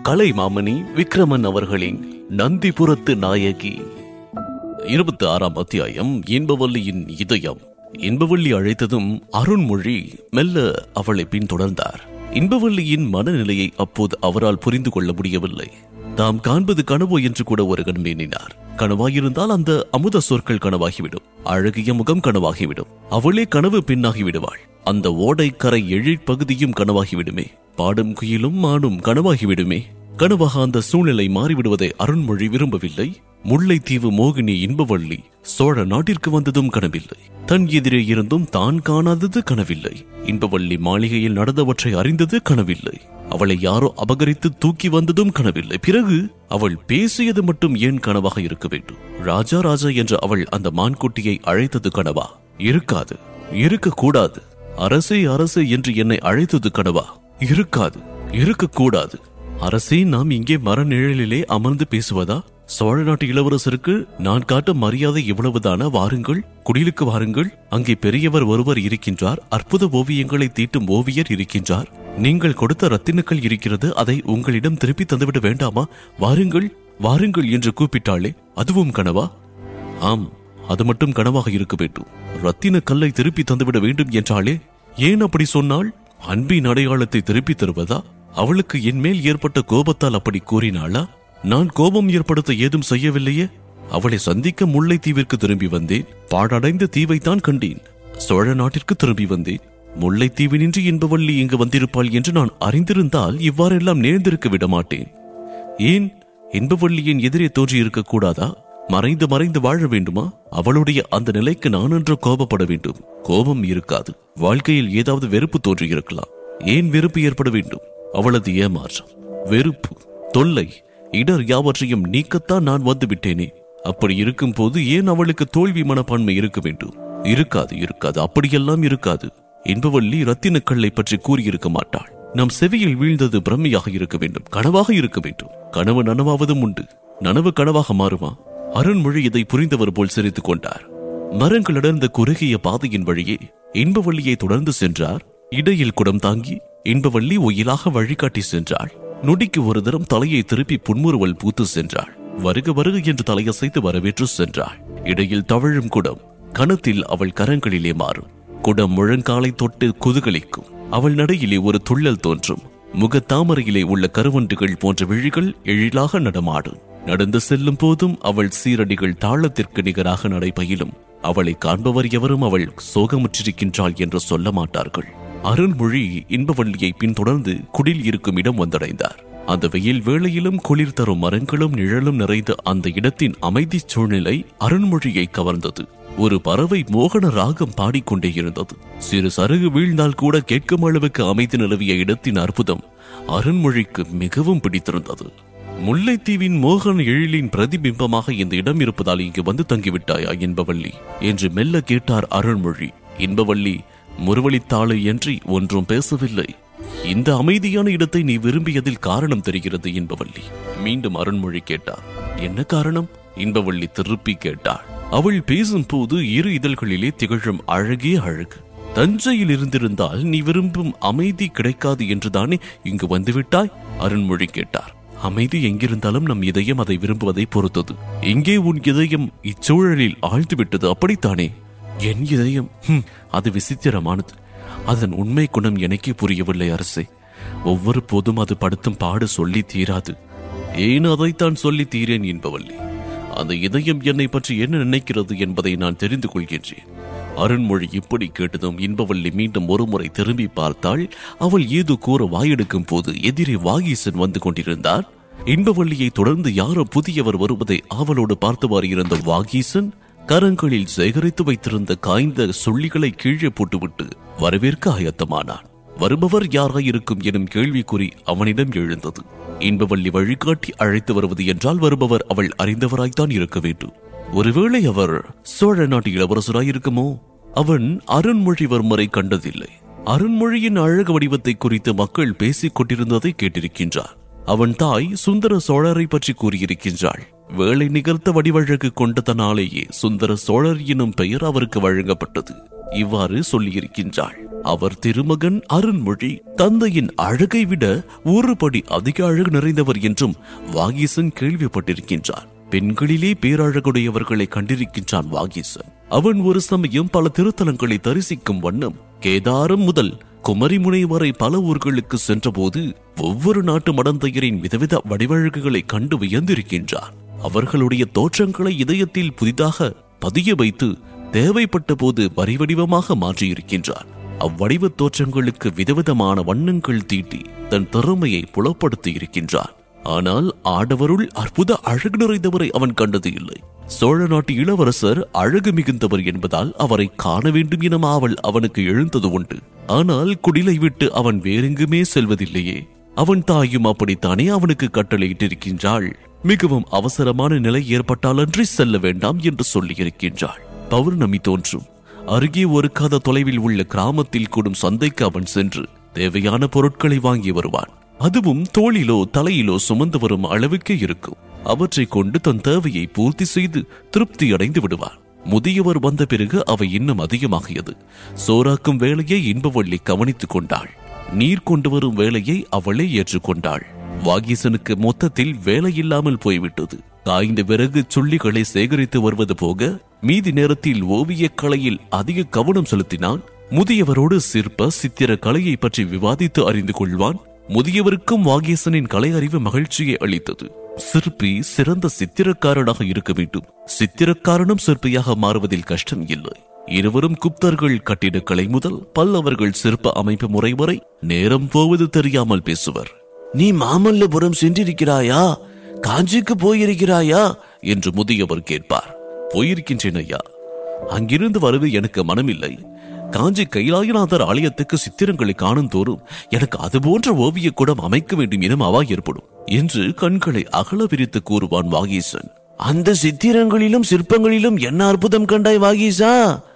கலை மாமணி விக்ரமன் அவர்களின் நந்திபுரத்து நாயகி இருபத்தி ஆறாம் அத்தியாயம் இன்பவல்லியின் இதயம் இன்பவல்லி அழைத்ததும் அருண்மொழி மெல்ல அவளை பின்தொடர்ந்தார் இன்பவல்லியின் மனநிலையை அப்போது அவரால் புரிந்து கொள்ள முடியவில்லை தாம் காண்பது கனவோ என்று கூட ஒரு கண் எண்ணினார் கனவாயிருந்தால் அந்த அமுத சொற்கள் கனவாகிவிடும் அழகிய முகம் கனவாகிவிடும் அவளே கனவு பெண்ணாகி விடுவாள் அந்த ஓடை கரை எழிற்பகுதியும் கனவாகிவிடுமே பாடும் குயிலும் மானும் கனவாகிவிடுமே கனவாக அந்த சூழ்நிலை மாறிவிடுவதை அருண்மொழி விரும்பவில்லை முல்லைத்தீவு மோகினி இன்பவள்ளி சோழ நாட்டிற்கு வந்ததும் கனவில்லை தன் எதிரே இருந்தும் தான் காணாதது கனவில்லை இன்பவள்ளி மாளிகையில் நடந்தவற்றை அறிந்தது கனவில்லை அவளை யாரோ அபகரித்து தூக்கி வந்ததும் கனவில்லை பிறகு அவள் பேசியது மட்டும் ஏன் கனவாக இருக்க வேண்டும் ராஜா ராஜா என்று அவள் அந்த மான்குட்டியை அழைத்தது கனவா இருக்காது இருக்கக்கூடாது அரசே அரசே என்று என்னை அழைத்தது கனவா இருக்காது இருக்கக்கூடாது அரசே நாம் இங்கே மர நிழலிலே அமர்ந்து பேசுவதா சோழ நாட்டு இளவரசருக்கு நான் காட்டும் மரியாதை இவ்வளவுதானா வாருங்கள் குடிலுக்கு வாருங்கள் அங்கே பெரியவர் ஒருவர் இருக்கின்றார் அற்புத ஓவியங்களை தீட்டும் ஓவியர் இருக்கின்றார் நீங்கள் கொடுத்த ரத்தினக்கள் இருக்கிறது அதை உங்களிடம் திருப்பி தந்துவிட வேண்டாமா வாருங்கள் வாருங்கள் என்று கூப்பிட்டாளே அதுவும் கனவா ஆம் அது மட்டும் கனவாக இருக்க வேண்டும் ரத்தின கல்லை திருப்பி தந்துவிட வேண்டும் என்றாலே ஏன் அப்படி சொன்னாள் அன்பின் அடையாளத்தை திருப்பி தருவதா அவளுக்கு என் மேல் ஏற்பட்ட கோபத்தால் அப்படி கூறினாளா நான் கோபம் ஏற்படுத்த ஏதும் செய்யவில்லையே அவளை சந்திக்க முல்லைத்தீவிற்கு திரும்பி வந்தேன் பாழடைந்த தீவைத்தான் கண்டேன் சோழ நாட்டிற்கு திரும்பி வந்தேன் முல்லைத்தீவினின்றி இன்பவள்ளி இங்கு வந்திருப்பாள் என்று நான் அறிந்திருந்தால் இவ்வாறெல்லாம் நேர்ந்திருக்க விட மாட்டேன் ஏன் இன்பவள்ளியின் எதிரே தோன்றி கூடாதா மறைந்து மறைந்து வாழ வேண்டுமா அவளுடைய அந்த நிலைக்கு நான் என்று கோபப்பட வேண்டும் கோபம் இருக்காது வாழ்க்கையில் ஏதாவது வெறுப்பு தோன்றியிருக்கலாம் ஏன் வெறுப்பு ஏற்பட வேண்டும் அவளது ஏமாற்றம் வெறுப்பு தொல்லை இடர் யாவற்றையும் நீக்கத்தான் நான் வந்து விட்டேனே அப்படி இருக்கும் போது ஏன் அவளுக்கு தோல்வி மனப்பான்மை இருக்க வேண்டும் இருக்காது இருக்காது அப்படியெல்லாம் இருக்காது இன்பவள்ளி ரத்தின கல்லை பற்றி கூறியிருக்க மாட்டாள் நம் செவியில் வீழ்ந்தது பிரம்மையாக இருக்க வேண்டும் கனவாக இருக்க வேண்டும் கனவு நனவாவதும் உண்டு நனவு கனவாக மாறுமா அருண்மொழி இதை புரிந்தவர் போல் சிரித்துக் கொண்டார் மரங்கள் அடர்ந்த குறுகிய பாதையின் வழியே இன்பவள்ளியை தொடர்ந்து சென்றார் இடையில் குடம் தாங்கி இன்பவள்ளி ஒயிலாக வழிகாட்டி சென்றாள் நொடிக்கு ஒரு தரம் தலையை திருப்பி புன்முறுவல் பூத்து சென்றாள் வருக வருக என்று தலையசைத்து வரவேற்று சென்றாள் இடையில் தவழும் குடம் கணத்தில் அவள் கரங்களிலே மாறும் குடம் முழங்காலை தொட்டு குதுகலிக்கும் அவள் நடையிலே ஒரு துள்ளல் தோன்றும் முகத்தாமரையிலே உள்ள கருவண்டுகள் போன்ற விழிகள் எழிலாக நடமாடும் நடந்து செல்லும் போதும் அவள் சீரடிகள் தாளத்திற்கு நிகராக நடைபயிலும் அவளை காண்பவர் எவரும் அவள் சோகமுற்றிருக்கின்றாள் என்று சொல்ல மாட்டார்கள் அருண்மொழி இன்பவள்ளியை பின்தொடர்ந்து குடில் இருக்கும் இடம் வந்தடைந்தார் அந்த வெயில் வேளையிலும் குளிர் தரும் மரங்களும் நிழலும் நிறைந்த அந்த இடத்தின் அமைதி சூழ்நிலை அருண்மொழியை கவர்ந்தது ஒரு பறவை மோகன ராகம் பாடிக்கொண்டே இருந்தது சிறு சருகு வீழ்ந்தால் கூட கேட்கும் அளவுக்கு அமைதி நிலவிய இடத்தின் அற்புதம் அருண்மொழிக்கு மிகவும் பிடித்திருந்தது முல்லைத்தீவின் மோகன எழிலின் பிரதிபிம்பமாக இந்த இடம் இருப்பதால் இங்கு வந்து தங்கிவிட்டாயா என்பவள்ளி என்று மெல்ல கேட்டார் அருள்மொழி இன்பவள்ளி முறுவலித்தாளு என்று ஒன்றும் பேசவில்லை இந்த அமைதியான இடத்தை நீ விரும்பியதில் காரணம் தெரிகிறது என்பவள்ளி மீண்டும் அருண்மொழி கேட்டார் என்ன காரணம் இன்பவள்ளி திருப்பி கேட்டாள் அவள் பேசும்போது இரு இதழ்களிலே திகழும் அழகே அழகு தஞ்சையில் இருந்திருந்தால் நீ விரும்பும் அமைதி கிடைக்காது என்றுதானே இங்கு வந்துவிட்டாய் அருண்மொழி கேட்டார் அமைதி எங்கிருந்தாலும் நம் இதயம் அதை விரும்புவதை பொறுத்தது எங்கே உன் இதயம் இச்சூழலில் ஆழ்ந்து விட்டது அப்படித்தானே என் இதயம் ஹம், அது விசித்திரமானது அதன் உண்மை குணம் எனக்கே புரியவில்லை அரசே ஒவ்வொரு போதும் அது படுத்தும் பாடு சொல்லி தீராது ஏன் அதைத்தான் சொல்லி தீரேன் என்பவள்ளி அந்த இதயம் என்னை பற்றி என்ன நினைக்கிறது என்பதை நான் தெரிந்து கொள்கின்றேன் அருண்மொழி இப்படி கேட்டதும் இன்பவள்ளி மீண்டும் ஒருமுறை திரும்பி பார்த்தாள் அவள் ஏதோ கூற வாயெடுக்கும் போது எதிரே வாகீசன் வந்து கொண்டிருந்தார் இன்பவள்ளியை தொடர்ந்து யாரோ புதியவர் வருவதை ஆவலோடு பார்த்தவாறு இருந்த வாகீசன் கரங்களில் சேகரித்து வைத்திருந்த காய்ந்த சொல்லிகளை கீழே போட்டுவிட்டு வரவேற்க ஆயத்தமானான் வருபவர் யாராயிருக்கும் எனும் கேள்விக்குறி அவனிடம் எழுந்தது இன்பவள்ளி வழிகாட்டி அழைத்து வருவது என்றால் வருபவர் அவள் அறிந்தவராய்த்தான் இருக்க வேண்டும் ஒருவேளை அவர் சோழ நாட்டு இளவரசராயிருக்குமோ அவன் அருண்மொழிவர்மரை கண்டதில்லை அருண்மொழியின் அழகு வடிவத்தை குறித்து மக்கள் பேசிக் கொண்டிருந்ததை கேட்டிருக்கின்றார் அவன் தாய் சுந்தர சோழரை பற்றி கூறியிருக்கின்றாள் வேலை நிகர்த்த வடிவழகு கொண்டதனாலேயே சுந்தர சோழர் எனும் பெயர் அவருக்கு வழங்கப்பட்டது இவ்வாறு சொல்லியிருக்கின்றாள் அவர் திருமகன் அருண்மொழி தந்தையின் அழகை விட ஒருபடி அதிக அழகு நிறைந்தவர் என்றும் வாகீசன் கேள்விப்பட்டிருக்கின்றார் பெண்களிலே பேரழகுடையவர்களை கண்டிருக்கின்றான் வாகீசன் அவன் ஒரு சமயம் பல திருத்தலங்களை தரிசிக்கும் வண்ணம் கேதாரம் முதல் குமரிமுனை வரை பல ஊர்களுக்கு சென்றபோது ஒவ்வொரு நாட்டு மடந்தையரின் விதவித வடிவழகுகளை கண்டு வியந்திருக்கின்றார் அவர்களுடைய தோற்றங்களை இதயத்தில் புதிதாக பதிய வைத்து தேவைப்பட்ட போது வரிவடிவமாக மாற்றியிருக்கின்றார் அவ்வடிவ தோற்றங்களுக்கு விதவிதமான வண்ணங்கள் தீட்டி தன் திறமையை புலப்படுத்தி இருக்கின்றார் ஆனால் ஆடவருள் அற்புத அழகு நிறைந்தவரை அவன் கண்டது இல்லை சோழ நாட்டு இளவரசர் அழகு மிகுந்தவர் என்பதால் அவரை காண வேண்டும் என அவள் அவனுக்கு எழுந்தது உண்டு ஆனால் குடிலை விட்டு அவன் வேறெங்குமே செல்வதில்லையே அவன் தாயும் அப்படித்தானே அவனுக்கு கட்டளையிட்டிருக்கின்றாள் மிகவும் அவசரமான நிலை ஏற்பட்டாலன்றி செல்ல வேண்டாம் என்று சொல்லியிருக்கின்றாள் பௌர்ணமி தோன்றும் அருகே ஒரு காத தொலைவில் உள்ள கிராமத்தில் கூடும் சந்தைக்கு அவன் சென்று தேவையான பொருட்களை வாங்கி வருவான் அதுவும் தோளிலோ தலையிலோ சுமந்து வரும் அளவுக்கே இருக்கும் அவற்றை கொண்டு தன் தேவையை பூர்த்தி செய்து திருப்தி அடைந்து விடுவான் முதியவர் வந்த பிறகு அவை இன்னும் அதிகமாகியது சோறாக்கும் வேலையை இன்பவள்ளி கவனித்துக் கொண்டாள் நீர் கொண்டு வரும் வேலையை அவளே ஏற்றுக்கொண்டாள் வாகீசனுக்கு மொத்தத்தில் வேலை இல்லாமல் போய்விட்டது காய்ந்த விறகு சுள்ளிகளை சேகரித்து வருவது போக மீதி நேரத்தில் ஓவியக் கலையில் அதிக கவனம் செலுத்தினான் முதியவரோடு சிற்ப சித்திர கலையை பற்றி விவாதித்து அறிந்து கொள்வான் முதியவருக்கும் வாகீசனின் கலை அறிவு மகிழ்ச்சியை அளித்தது சிற்பி சிறந்த சித்திரக்காரனாக இருக்க வேண்டும் சித்திரக்காரனும் சிற்பியாக மாறுவதில் கஷ்டம் இல்லை இருவரும் குப்தர்கள் கட்டிடக்கலை முதல் பல்லவர்கள் சிற்ப அமைப்பு முறை வரை நேரம் போவது தெரியாமல் பேசுவர் நீ மாமல்லபுரம் சென்றிருக்கிறாயா காஞ்சிக்கு போயிருக்கிறாயா என்று முதியவர் கேட்பார் போயிருக்கின்றேன் ஐயா அங்கிருந்து வரவே எனக்கு மனமில்லை காஞ்சி கைலாயநாதர் ஆலயத்துக்கு சித்திரங்களை காணும் தோறும் எனக்கு அது போன்ற ஓவிய கூடம் அமைக்க வேண்டும் எனும் அவா ஏற்படும் என்று கண்களை அகல விரித்து கூறுவான் வாகீசன் அந்த சித்திரங்களிலும் சிற்பங்களிலும் என்ன அற்புதம் கண்டாய் வாகீசா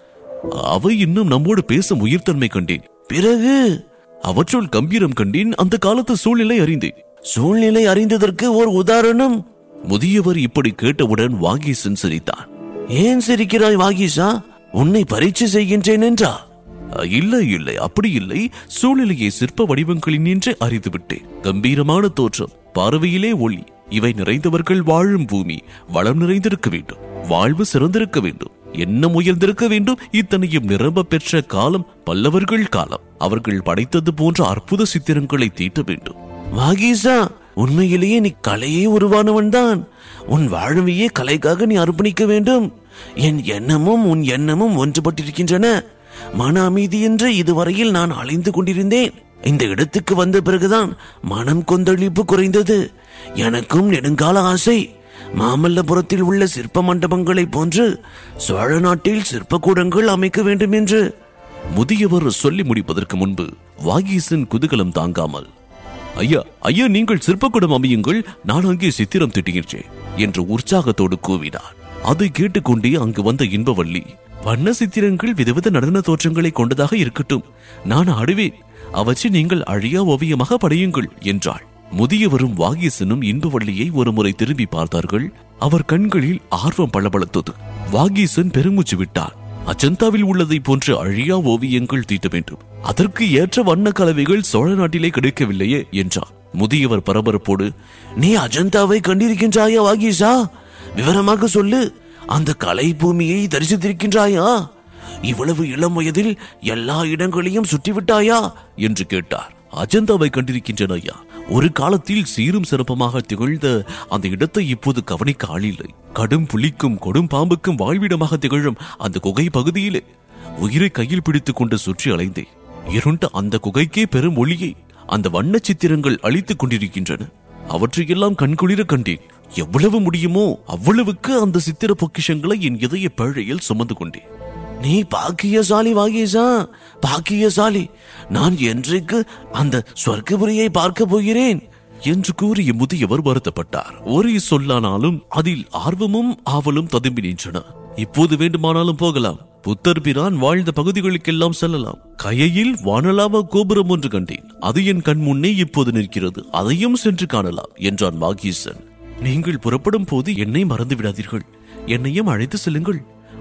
அவை இன்னும் நம்மோடு பேசும் உயிர்த்தன்மை கண்டேன் பிறகு அவற்றுள் கம்பீரம் கண்டேன் அந்த காலத்து சூழ்நிலை அறிந்தேன் சூழ்நிலை அறிந்ததற்கு ஓர் உதாரணம் முதியவர் இப்படி கேட்டவுடன் வாகீசன் சிரித்தான் ஏன் சிரிக்கிறாய் வாகீசா உன்னை பரீட்சை செய்கின்றேன் என்றா இல்லை இல்லை அப்படி இல்லை சூழ்நிலையை சிற்ப வடிவங்களின் என்று அறிந்து விட்டேன் கம்பீரமான தோற்றம் பார்வையிலே ஒளி இவை நிறைந்தவர்கள் வாழும் பூமி வளம் நிறைந்திருக்க வேண்டும் வாழ்வு சிறந்திருக்க வேண்டும் எண்ணம் உயர்ந்திருக்க வேண்டும் இத்தனையும் நிரம்ப பெற்ற காலம் பல்லவர்கள் காலம் அவர்கள் படைத்தது போன்ற அற்புத சித்திரங்களை தீட்ட வேண்டும் வாகீசா உண்மையிலேயே நீ கலையே உருவானவன் தான் உன் வாழ்வையே கலைக்காக நீ அர்ப்பணிக்க வேண்டும் என் எண்ணமும் உன் எண்ணமும் ஒன்றுபட்டிருக்கின்றன மன அமைதி என்று இதுவரையில் நான் அலைந்து கொண்டிருந்தேன் இந்த இடத்துக்கு வந்த பிறகுதான் மனம் கொந்தளிப்பு குறைந்தது எனக்கும் நெடுங்கால ஆசை மாமல்லபுரத்தில் உள்ள சிற்ப மண்டபங்களைப் போன்று சோழ நாட்டில் சிற்பக்கூடங்கள் அமைக்க வேண்டும் என்று முதியவர் சொல்லி முடிப்பதற்கு முன்பு வாகீசன் குதூகலம் தாங்காமல் ஐயா ஐயா நீங்கள் சிற்பக்கூடம் அமையுங்கள் நான் அங்கே சித்திரம் திட்டுகின்றேன் என்று உற்சாகத்தோடு கூவினார் அதை கேட்டுக்கொண்டே அங்கு வந்த இன்பவள்ளி வண்ண சித்திரங்கள் விதவித நடன தோற்றங்களை கொண்டதாக இருக்கட்டும் நான் ஆடுவேன் அவற்றை நீங்கள் அழியா ஓவியமாக படையுங்கள் என்றாள் முதியவரும் வாகீசனும் இன்பவள்ளியை ஒருமுறை திரும்பி பார்த்தார்கள் அவர் கண்களில் ஆர்வம் பளபளத்தது வாகீசன் பெருமூச்சு விட்டார் அஜந்தாவில் உள்ளதை போன்ற அழியா ஓவியங்கள் தீட்ட வேண்டும் அதற்கு ஏற்ற வண்ண கலவைகள் சோழ நாட்டிலே கிடைக்கவில்லையே என்றார் முதியவர் பரபரப்போடு நீ அஜந்தாவை கண்டிருக்கின்றாயா வாகீசா விவரமாக சொல்லு அந்த கலை பூமியை தரிசித்திருக்கின்றாயா இவ்வளவு இளம் வயதில் எல்லா இடங்களையும் சுற்றிவிட்டாயா என்று கேட்டார் அஜந்தாவை கண்டிருக்கின்றன ஐயா ஒரு காலத்தில் சீரும் சிறப்பமாக திகழ்ந்த அந்த இடத்தை இப்போது கவனிக்க ஆளில்லை கடும் புலிக்கும் கொடும் பாம்புக்கும் வாழ்விடமாக திகழும் அந்த குகை பகுதியிலே உயிரை கையில் பிடித்துக் கொண்டு சுற்றி அலைந்தேன் இருண்ட அந்த குகைக்கே பெரும் ஒளியை அந்த வண்ண சித்திரங்கள் அளித்துக் கொண்டிருக்கின்றன அவற்றையெல்லாம் கண்குளிர கண்டேன் எவ்வளவு முடியுமோ அவ்வளவுக்கு அந்த சித்திர பொக்கிஷங்களை என் இதய பேழையில் சுமந்து கொண்டேன் நீ பாக்கியசாலி வாகீசா பாக்கியசாலி நான் என்றைக்கு அந்த ஸ்வர்க்கபுரியை பார்க்க போகிறேன் என்று கூறிய முதியவர் வருத்தப்பட்டார் ஒரே சொல்லானாலும் அதில் ஆர்வமும் ஆவலும் ததும்பி நின்றன இப்போது வேண்டுமானாலும் போகலாம் புத்தர் பிரான் வாழ்ந்த பகுதிகளுக்கெல்லாம் செல்லலாம் கையில் வானலாவ கோபுரம் ஒன்று கண்டேன் அது என் கண் முன்னே இப்போது நிற்கிறது அதையும் சென்று காணலாம் என்றான் வாகீசன் நீங்கள் புறப்படும் போது என்னை மறந்து விடாதீர்கள் என்னையும் அழைத்து செல்லுங்கள்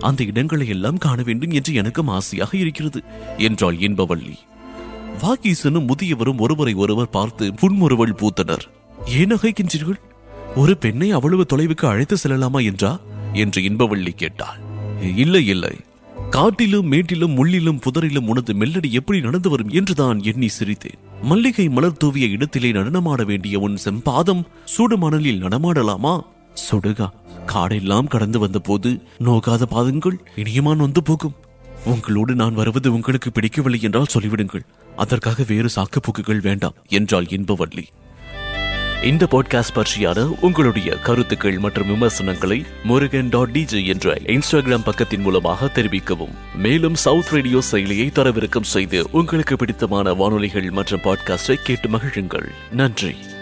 அந்த இடங்களை எல்லாம் காண வேண்டும் என்று எனக்கும் ஆசையாக இருக்கிறது என்றாள் இன்பவள்ளி வாகீசனும் முதியவரும் ஒருவரை ஒருவர் பார்த்து புன்முறுவல் பூத்தனர் ஏன் நகைக்கின்றீர்கள் ஒரு பெண்ணை அவ்வளவு தொலைவுக்கு அழைத்து செல்லலாமா என்றா என்று இன்பவள்ளி கேட்டாள் இல்லை இல்லை காட்டிலும் மேட்டிலும் முள்ளிலும் புதரிலும் உனது மெல்லடி எப்படி நடந்து வரும் என்றுதான் எண்ணி சிரித்தேன் மல்லிகை மலர் தூவிய இடத்திலே நடனமாட வேண்டிய உன் செம்பாதம் சூடுமணலில் நடமாடலாமா சுடுகா காடெல்லாம் கடந்து வந்த போது நோகாத பாதங்கள் இனியுமா நொந்து போகும் உங்களோடு நான் வருவது உங்களுக்கு பிடிக்கவில்லை என்றால் சொல்லிவிடுங்கள் அதற்காக வேறு சாக்குப்போக்குகள் வேண்டாம் என்றாள் இன்பவள்ளி இந்த பாட்காஸ்ட் பற்றியான உங்களுடைய கருத்துக்கள் மற்றும் விமர்சனங்களை முருகன் டாட் டிஜே என்ற இன்ஸ்டாகிராம் பக்கத்தின் மூலமாக தெரிவிக்கவும் மேலும் சவுத் ரேடியோ செயலியை தரவிறக்கம் செய்து உங்களுக்கு பிடித்தமான வானொலிகள் மற்றும் பாட்காஸ்டை கேட்டு மகிழுங்கள் நன்றி